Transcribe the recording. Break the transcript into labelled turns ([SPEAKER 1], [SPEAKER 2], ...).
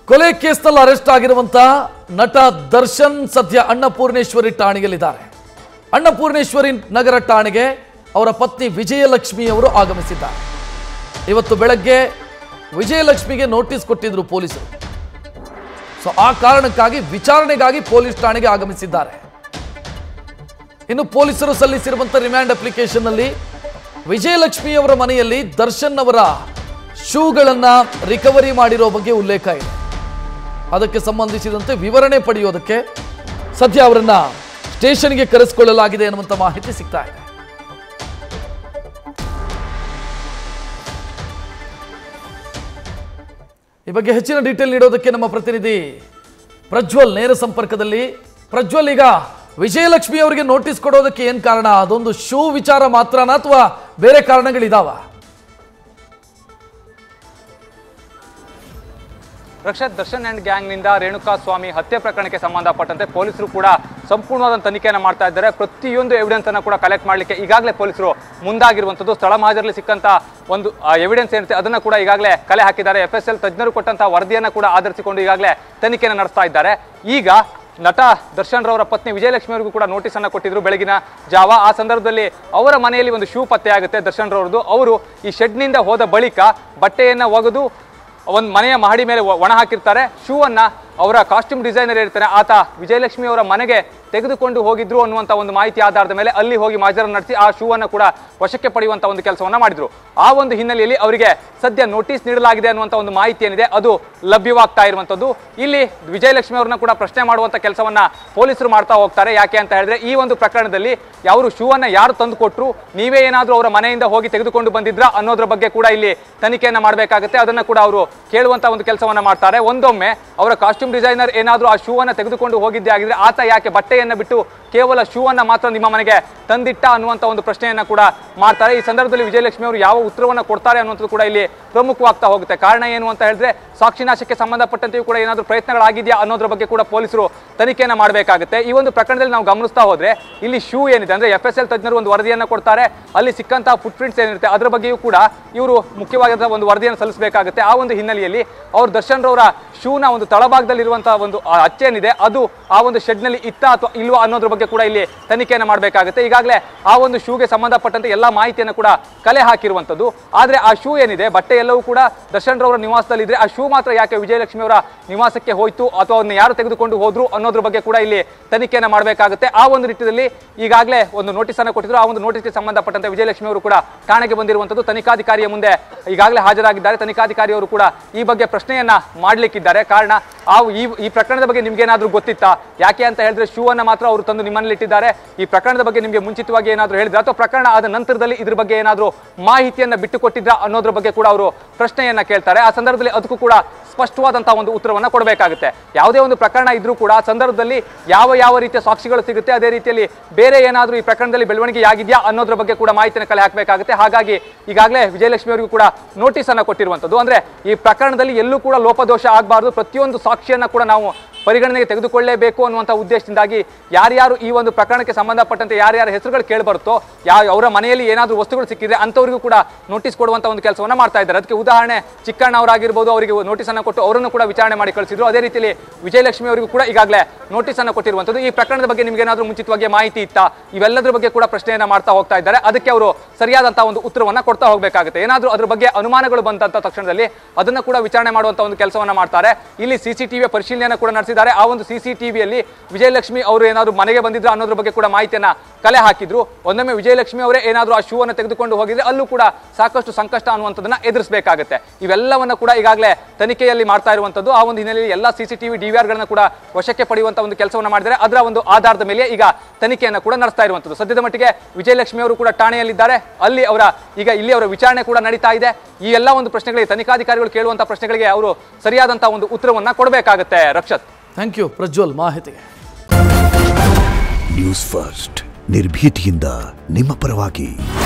[SPEAKER 1] ಕೊಲೆ ಕೇಸ್ನಲ್ಲಿ ಅರೆಸ್ಟ್ ಆಗಿರುವಂತ ನಟ ದರ್ಶನ್ ಸದ್ಯ ಅನ್ನಪೂರ್ಣೇಶ್ವರಿ ಠಾಣೆಯಲ್ಲಿದ್ದಾರೆ ಅನ್ನಪೂರ್ಣೇಶ್ವರಿ ನಗರ ಠಾಣೆಗೆ ಅವರ ಪತ್ನಿ ವಿಜಯಲಕ್ಷ್ಮಿ ಅವರು ಆಗಮಿಸಿದ್ದಾರೆ ಇವತ್ತು ಬೆಳಗ್ಗೆ ವಿಜಯಲಕ್ಷ್ಮಿಗೆ ನೋಟಿಸ್ ಕೊಟ್ಟಿದ್ರು ಪೊಲೀಸರು ಸೊ ಆ ಕಾರಣಕ್ಕಾಗಿ ವಿಚಾರಣೆಗಾಗಿ ಪೊಲೀಸ್ ಠಾಣೆಗೆ ಆಗಮಿಸಿದ್ದಾರೆ ಇನ್ನು ಪೊಲೀಸರು ಸಲ್ಲಿಸಿರುವಂತ ರಿಮ್ಯಾಂಡ್ ಅಪ್ಲಿಕೇಶನ್ ನಲ್ಲಿ ವಿಜಯಲಕ್ಷ್ಮಿ ಅವರ ಮನೆಯಲ್ಲಿ ದರ್ಶನ್ ಅವರ ಶೂಗಳನ್ನ ರಿಕವರಿ ಮಾಡಿರೋ ಬಗ್ಗೆ ಉಲ್ಲೇಖ ಇದೆ ಅದಕ್ಕೆ ಸಂಬಂಧಿಸಿದಂತೆ ವಿವರಣೆ ಪಡೆಯೋದಕ್ಕೆ ಸದ್ಯ ಅವರನ್ನ ಸ್ಟೇಷನ್ಗೆ ಕರೆಸಿಕೊಳ್ಳಲಾಗಿದೆ ಎನ್ನುವಂತ ಮಾಹಿತಿ ಸಿಗ್ತಾ ಇದೆ ಈ ಬಗ್ಗೆ ಹೆಚ್ಚಿನ ಡೀಟೇಲ್ ನೀಡೋದಕ್ಕೆ ನಮ್ಮ ಪ್ರತಿನಿಧಿ ಪ್ರಜ್ವಲ್ ನೇರ ಸಂಪರ್ಕದಲ್ಲಿ ಪ್ರಜ್ವಲ್ ಈಗ ವಿಜಯಲಕ್ಷ್ಮಿ ಅವರಿಗೆ ನೋಟಿಸ್ ಕೊಡೋದಕ್ಕೆ ಏನ್ ಕಾರಣ ಅದೊಂದು ಶೂ ವಿಚಾರ ಮಾತ್ರನಾ ಅಥವಾ ಬೇರೆ ಕಾರಣಗಳಿದಾವ
[SPEAKER 2] ರಕ್ಷತ್ ದರ್ಶನ್ ಅಂಡ್ ಗ್ಯಾಂಗ್ನಿಂದ ರೇಣುಕಾ ಸ್ವಾಮಿ ಹತ್ಯೆ ಪ್ರಕರಣಕ್ಕೆ ಸಂಬಂಧಪಟ್ಟಂತೆ ಪೊಲೀಸರು ಕೂಡ ಸಂಪೂರ್ಣವಾದ ತನಿಖೆಯನ್ನು ಮಾಡ್ತಾ ಇದ್ದಾರೆ ಪ್ರತಿಯೊಂದು ಎವಿಡೆನ್ಸ್ ಅನ್ನು ಕೂಡ ಕಲೆಕ್ಟ್ ಮಾಡಲಿಕ್ಕೆ ಈಗಾಗಲೇ ಪೊಲೀಸರು ಮುಂದಾಗಿರುವಂಥದ್ದು ಸ್ಥಳ ಮಹಾಜರಲ್ಲಿ ಸಿಕ್ಕಂತ ಒಂದು ಎವಿಡೆನ್ಸ್ ಏನಿರುತ್ತೆ ಅದನ್ನು ಕೂಡ ಈಗಾಗಲೇ ಕಲೆ ಹಾಕಿದ್ದಾರೆ ಎಫ್ ಎಸ್ ಎಲ್ ತಜ್ಞರು ಕೊಟ್ಟಂತಹ ವರದಿಯನ್ನು ಕೂಡ ಆಧರಿಸಿಕೊಂಡು ಈಗಾಗಲೇ ತನಿಖೆಯನ್ನು ನಡೆಸ್ತಾ ಇದ್ದಾರೆ ಈಗ ನಟ ದರ್ಶನ್ ರವರ ಪತ್ನಿ ವಿಜಯಲಕ್ಷ್ಮಿ ಅವರಿಗೂ ಕೂಡ ನೋಟಿಸ್ ಅನ್ನ ಕೊಟ್ಟಿದ್ರು ಬೆಳಗಿನ ಜಾವ ಆ ಸಂದರ್ಭದಲ್ಲಿ ಅವರ ಮನೆಯಲ್ಲಿ ಒಂದು ಶೂ ಪತ್ತೆ ಆಗುತ್ತೆ ದರ್ಶನ್ ರವರದು ಅವರು ಈ ಶೆಡ್ನಿಂದ ಹೋದ ಬಳಿಕ ಬಟ್ಟೆಯನ್ನ ಒಗೆದು ಒಂದು ಮನೆಯ ಮಹಡಿ ಮೇಲೆ ಒ- ಒಣ ಹಾಕಿರ್ತಾರೆ ಶೂ ಅನ್ನ ಅವರ ಕಾಸ್ಟ್ಯೂಮ್ ಡಿಸೈನರ್ ಇರ್ತಾನೆ ಆತ ವಿಜಯಲಕ್ಷ್ಮಿ ಅವರ ಮನೆಗೆ ತೆಗೆದುಕೊಂಡು ಹೋಗಿದ್ರು ಅನ್ನುವಂಥ ಒಂದು ಮಾಹಿತಿ ಆಧಾರದ ಮೇಲೆ ಅಲ್ಲಿ ಹೋಗಿ ಮಾಜರ ನಡೆಸಿ ಆ ಶೂ ಅನ್ನು ಕೂಡ ವಶಕ್ಕೆ ಪಡೆಯುವಂಥ ಒಂದು ಕೆಲಸವನ್ನ ಮಾಡಿದ್ರು ಆ ಒಂದು ಹಿನ್ನೆಲೆಯಲ್ಲಿ ಅವರಿಗೆ ಸದ್ಯ ನೋಟಿಸ್ ನೀಡಲಾಗಿದೆ ಅನ್ನುವಂಥ ಒಂದು ಮಾಹಿತಿ ಏನಿದೆ ಅದು ಲಭ್ಯವಾಗ್ತಾ ಇರುವಂಥದ್ದು ಇಲ್ಲಿ ವಿಜಯಲಕ್ಷ್ಮಿ ಅವರನ್ನ ಕೂಡ ಪ್ರಶ್ನೆ ಮಾಡುವಂಥ ಕೆಲಸವನ್ನ ಪೊಲೀಸರು ಮಾಡ್ತಾ ಹೋಗ್ತಾರೆ ಯಾಕೆ ಅಂತ ಹೇಳಿದ್ರೆ ಈ ಒಂದು ಪ್ರಕರಣದಲ್ಲಿ ಅವರು ಶೂ ಅನ್ನ ಯಾರು ತಂದು ಕೊಟ್ರು ನೀವೇ ಏನಾದರೂ ಅವರ ಮನೆಯಿಂದ ಹೋಗಿ ತೆಗೆದುಕೊಂಡು ಬಂದಿದ್ರಾ ಅನ್ನೋದ್ರ ಬಗ್ಗೆ ಕೂಡ ಇಲ್ಲಿ ತನಿಖೆಯನ್ನ ಮಾಡಬೇಕಾಗುತ್ತೆ ಅದನ್ನ ಕೂಡ ಅವರು ಕೇಳುವಂತ ಒಂದು ಕೆಲಸವನ್ನ ಮಾಡ್ತಾರೆ ಒಂದೊಮ್ಮೆ ಅವರ ಕಾಸ್ಟ್ಯೂಮ್ ಡಿಸೈನರ್ ಏನಾದರೂ ಆ ಶೂ ಅನ್ನ ತೆಗೆದುಕೊಂಡು ಹೋಗಿದ್ದೆ ಆಗಿದ್ರೆ ಆತ ಯಾಕೆ ಬಟ್ಟೆಯನ್ನ ಬಿಟ್ಟು ಕೇವಲ ಶೂ ಅನ್ನ ಮಾತ್ರ ನಿಮ್ಮ ಮನೆಗೆ ತಂದಿಟ್ಟ ಅನ್ನುವಂತ ಒಂದು ಪ್ರಶ್ನೆಯನ್ನ ಕೂಡ ಮಾಡ್ತಾರೆ ಈ ಸಂದರ್ಭದಲ್ಲಿ ವಿಜಯಲಕ್ಷ್ಮಿ ಅವರು ಯಾವ ಉತ್ತರವನ್ನ ಕೊಡ್ತಾರೆ ಅನ್ನುವಂಥದ್ದು ಕೂಡ ಇಲ್ಲಿ ಪ್ರಮುಖವಾಗ್ತಾ ಹೋಗುತ್ತೆ ಕಾರಣ ಏನು ಅಂತ ಹೇಳಿದ್ರೆ ಸಾಕ್ಷಿನಾಶಕ್ಕೆ ಸಂಬಂಧಪಟ್ಟಂತೆಯೂ ಕೂಡ ಏನಾದರೂ ಪ್ರಯತ್ನಗಳಾಗಿದೆಯಾ ಅನ್ನೋದ್ರ ಬಗ್ಗೆ ಕೂಡ ಪೊಲೀಸರು ತನಿಖೆಯನ್ನ ಮಾಡಬೇಕಾಗುತ್ತೆ ಈ ಒಂದು ಪ್ರಕರಣದಲ್ಲಿ ನಾವು ಗಮನಿಸ್ತಾ ಹೋದ್ರೆ ಇಲ್ಲಿ ಶೂ ಏನಿದೆ ಅಂದ್ರೆ ಎಫ್ ಎಸ್ ಎಲ್ ತಜ್ಞರು ಒಂದು ವರದಿಯನ್ನ ಕೊಡ್ತಾರೆ ಅಲ್ಲಿ ಸಿಕ್ಕಂತಹ ಫುಟ್ ಪ್ರಿಂಟ್ಸ್ ಏನಿರುತ್ತೆ ಅದರ ಬಗ್ಗೆಯೂ ಕೂಡ ಇವರು ಮುಖ್ಯವಾದ ಒಂದು ವರದಿಯನ್ನು ಸಲ್ಲಿಸಬೇಕಾಗುತ್ತೆ ಆ ಒಂದು ಹಿನ್ನೆಲೆಯಲ್ಲಿ ಅವರು ದರ್ಶನ್ ರವರ ಶೂನ ಒಂದು ತಳಭಾಗದಲ್ಲಿರುವಂತಹ ಒಂದು ಆ ಅಚ್ಚೇನಿದೆ ಅದು ಆ ಒಂದು ಶೆಡ್ನಲ್ಲಿ ಇತ್ತ ಅಥವಾ ಇಲ್ವಾ ಅನ್ನೋದ್ರ ಬಗ್ಗೆ ಕೂಡ ಇಲ್ಲಿ ತನಿಖೆಯನ್ನು ಮಾಡಬೇಕಾಗುತ್ತೆ ಈಗಾಗಲೇ ಆ ಒಂದು ಶೂಗೆ ಸಂಬಂಧಪಟ್ಟಂತೆ ಎಲ್ಲ ಮಾಹಿತಿಯನ್ನು ಕೂಡ ಕಲೆ ಹಾಕಿರುವಂಥದ್ದು ಆದರೆ ಆ ಶೂ ಏನಿದೆ ಬಟ್ಟೆ ಎಲ್ಲವೂ ಕೂಡ ದರ್ಶನ್ ರವರ ನಿವಾಸದಲ್ಲಿ ಇದ್ರೆ ಆ ಶೂ ಮಾತ್ರ ಯಾಕೆ ವಿಜಯಲಕ್ಷ್ಮಿ ಅವರ ನಿವಾಸಕ್ಕೆ ಹೋಯ್ತು ಅಥವಾ ಅದನ್ನ ಯಾರು ತೆಗೆದುಕೊಂಡು ಹೋದ್ರು ಅನ್ನೋದ್ರ ಬಗ್ಗೆ ಕೂಡ ಇಲ್ಲಿ ತನಿಖೆಯನ್ನು ಮಾಡಬೇಕಾಗುತ್ತೆ ಆ ಒಂದು ನಿಟ್ಟಿನಲ್ಲಿ ಈಗಾಗಲೇ ಒಂದು ನೋಟಿಸ್ ಅನ್ನು ಕೊಟ್ಟಿದ್ರು ಆ ಒಂದು ನೋಟಿಸ್ಗೆ ಸಂಬಂಧಪಟ್ಟಂತೆ ವಿಜಯಲಕ್ಷ್ಮಿ ಅವರು ಕೂಡ ಠಾಣೆಗೆ ಬಂದಿರುವಂಥದ್ದು ತನಿಖಾಧಿಕಾರಿಯ ಮುಂದೆ ಈಗಾಗಲೇ ಹಾಜರಾಗಿದ್ದಾರೆ ತನಿಖಾಧಿಕಾರಿಯವರು ಕೂಡ ಈ ಬಗ್ಗೆ ಪ್ರಶ್ನೆಯನ್ನ ಮಾಡಲಿಕ್ಕಿದ್ದಾರೆ ಕಾರಣ ಆ ಈ ಈ ಪ್ರಕರಣದ ಬಗ್ಗೆ ನಿಮ್ಗೆ ಏನಾದರೂ ಗೊತ್ತಿತ್ತಾ ಯಾಕೆ ಅಂತ ಹೇಳಿದ್ರೆ ಶೂ ಅನ್ನ ಮಾತ್ರ ಅವರು ತಂದು ನಿಮ್ಮಲ್ಲಿ ಇಟ್ಟಿದ್ದಾರೆ ಈ ಪ್ರಕರಣದ ಬಗ್ಗೆ ನಿಮಗೆ ಮುಂಚಿತವಾಗಿ ಏನಾದರೂ ಹೇಳಿದ್ರೆ ಅಥವಾ ಪ್ರಕರಣ ಆದ ನಂತರದಲ್ಲಿ ಇದ್ರ ಬಗ್ಗೆ ಏನಾದರೂ ಮಾಹಿತಿಯನ್ನ ಬಿಟ್ಟು ಕೊಟ್ಟಿದ್ರಾ ಅನ್ನೋದ್ರ ಬಗ್ಗೆ ಕೂಡ ಅವರು ಪ್ರಶ್ನೆಯನ್ನ ಕೇಳ್ತಾರೆ ಆ ಸಂದರ್ಭದಲ್ಲಿ ಅದಕ್ಕೂ ಕೂಡ ಸ್ಪಷ್ಟವಾದಂತಹ ಒಂದು ಉತ್ತರವನ್ನ ಕೊಡಬೇಕಾಗುತ್ತೆ ಯಾವುದೇ ಒಂದು ಪ್ರಕರಣ ಇದ್ರೂ ಕೂಡ ಆ ಸಂದರ್ಭದಲ್ಲಿ ಯಾವ ಯಾವ ರೀತಿಯ ಸಾಕ್ಷಿಗಳು ಸಿಗುತ್ತೆ ಅದೇ ರೀತಿಯಲ್ಲಿ ಬೇರೆ ಏನಾದರೂ ಈ ಪ್ರಕರಣದಲ್ಲಿ ಬೆಳವಣಿಗೆ ಆಗಿದೆಯಾ ಅನ್ನೋದ್ರ ಬಗ್ಗೆ ಕೂಡ ಮಾಹಿತಿಯನ್ನು ಕಲೆ ಹಾಕಬೇಕಾಗುತ್ತೆ ಹಾಗಾಗಿ ಈಗಾಗಲೇ ವಿಜಯಲಕ್ಷ್ಮಿ ಅವರಿಗೂ ಕೂಡ ನೋಟಿಸ್ ಅನ್ನ ಕೊಟ್ಟಿರುವಂತದ್ದು ಅಂದ್ರೆ ಈ ಪ್ರಕರಣದಲ್ಲಿ ಎಲ್ಲೂ ಕೂಡ ಲೋಪದೋಷ ಆಗಬಾರ್ದು ಪ್ರತಿಯೊಂದು ಸಾಕ್ಷಿಯನ್ನ ಕೂಡ ನಾವು ಪರಿಗಣನೆಗೆ ತೆಗೆದುಕೊಳ್ಳಲೇಬೇಕು ಅನ್ನುವಂಥ ಉದ್ದೇಶದಿಂದಾಗಿ ಯಾರ್ಯಾರು ಈ ಒಂದು ಪ್ರಕರಣಕ್ಕೆ ಸಂಬಂಧಪಟ್ಟಂತೆ ಯಾರ್ಯಾರ ಹೆಸರುಗಳು ಕೇಳಿಬರುತ್ತೋ ಯಾವ ಅವರ ಮನೆಯಲ್ಲಿ ಏನಾದರೂ ವಸ್ತುಗಳು ಸಿಕ್ಕಿದ್ರೆ ಅಂಥವರಿಗೂ ಕೂಡ ನೋಟಿಸ್ ಕೊಡುವಂಥ ಒಂದು ಕೆಲಸವನ್ನ ಮಾಡ್ತಾ ಇದ್ದಾರೆ ಅದಕ್ಕೆ ಉದಾಹರಣೆ ಚಿಕ್ಕಣ್ಣ ಅವರಾಗಿರ್ಬೋದು ಅವರಿಗೆ ನೋಟಿಸ್ ಅನ್ನು ಕೊಟ್ಟು ಅವರನ್ನು ಕೂಡ ವಿಚಾರಣೆ ಮಾಡಿ ಕಳಿಸಿದ್ರು ಅದೇ ರೀತಿಯಲ್ಲಿ ವಿಜಯಲಕ್ಷ್ಮಿ ಅವರಿಗೂ ಕೂಡ ಈಗಾಗಲೇ ನೋಟಿಸ್ ಅನ್ನು ಕೊಟ್ಟಿರುವಂಥದ್ದು ಈ ಪ್ರಕರಣದ ಬಗ್ಗೆ ನಿಮ್ಗೆ ಏನಾದರೂ ಮುಂಚಿತವಾಗಿ ಮಾಹಿತಿ ಇತ್ತಾ ಇವೆಲ್ಲದರ ಬಗ್ಗೆ ಕೂಡ ಪ್ರಶ್ನೆಯನ್ನ ಮಾಡ್ತಾ ಹೋಗ್ತಾ ಇದ್ದಾರೆ ಅದಕ್ಕೆ ಅವರು ಸರಿಯಾದಂತಹ ಒಂದು ಉತ್ತರವನ್ನ ಕೊಡ್ತಾ ಹೋಗಬೇಕಾಗುತ್ತೆ ಏನಾದರೂ ಅದ್ರ ಬಗ್ಗೆ ಅನುಮಾನಗಳು ಬಂದಂತ ತಕ್ಷಣದಲ್ಲಿ ಅದನ್ನ ಕೂಡ ವಿಚಾರಣೆ ಮಾಡುವಂತ ಒಂದು ಕೆಲಸವನ್ನ ಮಾಡ್ತಾರೆ ಇಲ್ಲಿ ಸಿಸಿಟಿವಿ ಪರಿಶೀಲನೆಯನ್ನು ಕೂಡ ನಡೆಸಿದ್ದಾರೆ ಆ ಒಂದು ಸಿಸಿಟಿವಿಯಲ್ಲಿ ವಿಜಯಲಕ್ಷ್ಮಿ ಅವರು ಏನಾದರೂ ಮನೆಗೆ ಬಂದಿದ್ರು ಅನ್ನೋದ್ರ ಬಗ್ಗೆ ಕೂಡ ಮಾಹಿತಿಯನ್ನ ಕಲೆ ಹಾಕಿದ್ರು ಒಂದೊಮ್ಮೆ ವಿಜಯಲಕ್ಷ್ಮಿ ಅವರೇ ಏನಾದರೂ ಆ ಶೂ ಅನ್ನು ತೆಗೆದುಕೊಂಡು ಹೋಗಿದ್ರೆ ಅಲ್ಲೂ ಕೂಡ ಸಾಕಷ್ಟು ಸಂಕಷ್ಟ ಅನ್ನುವಂಥದ್ದನ್ನ ಎದುರಿಸಬೇಕಾಗುತ್ತೆ ಇವೆಲ್ಲವನ್ನ ಕೂಡ ಈಗಾಗಲೇ ತನಿಖೆಯಲ್ಲಿ ಮಾಡ್ತಾ ಇರುವಂತದ್ದು ಆ ಒಂದು ಹಿನ್ನೆಲೆಯಲ್ಲಿ ಎಲ್ಲ ಸಿಸಿಟಿವಿ ಡಿವಿಆರ್ ಗಳನ್ನ ಕೂಡ ವಶಕ್ಕೆ ಪಡೆಯುವಂತ ಒಂದು ಕೆಲಸವನ್ನ ಮಾಡಿದರೆ ಅದರ ಒಂದು ಆಧಾರದ ಮೇಲೆ ಈಗ ತನಿಖೆಯನ್ನ ಕೂಡ ನಡೆಸ್ತಾ ಇರುವಂತದ್ದು ಸದ್ಯದ ಮಟ್ಟಿಗೆ ವಿಜಯಲಕ್ಷ್ಮಿ ಅವರು ಕೂಡ ಠಾಣೆಯಲ್ಲಿದ್ದಾರೆ ಅಲ್ಲಿ ಅವರ ಈಗ ಇಲ್ಲಿ ಅವರ ವಿಚಾರಣೆ ಕೂಡ ನಡೀತಾ ಇದೆ ಈ ಎಲ್ಲ ಒಂದು ಪ್ರಶ್ನೆಗಳಿಗೆ ತನಿಖಾಧಿಕಾರಿಗಳು ಕೇಳುವಂತ ಪ್ರಶ್ನೆಗಳಿಗೆ ಅವರು ಸರಿಯಾದಂತಹ ಒಂದು ಉತ್ತರವನ್ನ ಕೊಡಬೇಕಾಗುತ್ತೆ ರಕ್ಷತ್
[SPEAKER 1] ಥ್ಯಾಂಕ್ ಯು ಪ್ರಜ್ವಲ್ ಮಾಹಿತಿಗೆ
[SPEAKER 3] ನ್ಯೂಸ್ ಫಸ್ಟ್ ನಿರ್ಭೀತಿಯಿಂದ ನಿಮ್ಮ ಪರವಾಗಿ